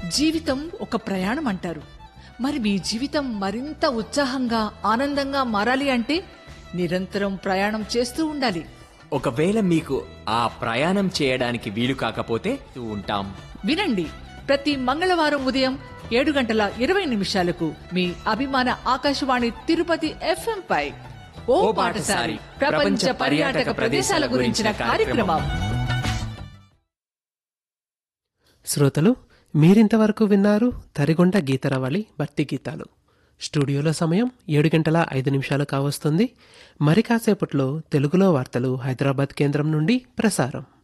జీవితం ఒక ప్రయాణం అంటారు మరి మీ జీవితం మరింత ఉత్సాహంగా ఆనందంగా మారాలి అంటే నిరంతరం ప్రయాణం చేస్తూ ఉండాలి ఒకవేళ మీకు ఆ ప్రయాణం చేయడానికి వీలు కాకపోతే ఉంటాం వినండి ప్రతి మంగళవారం ఉదయం ఏడు గంటల ఇరవై నిమిషాలకు మీ అభిమాన ఆకాశవాణి తిరుపతి ఎఫ్ఎం పై ఓ పాటసారి ప్రపంచ పర్యాటక ప్రదేశాల గురించిన కార్యక్రమం శ్రోతలు మీరింతవరకు విన్నారు తరిగొండ గీతరవళి భక్తి గీతాలు స్టూడియోలో సమయం ఏడు గంటల ఐదు నిమిషాలు కావస్తుంది మరి కాసేపట్లో తెలుగులో వార్తలు హైదరాబాద్ కేంద్రం నుండి ప్రసారం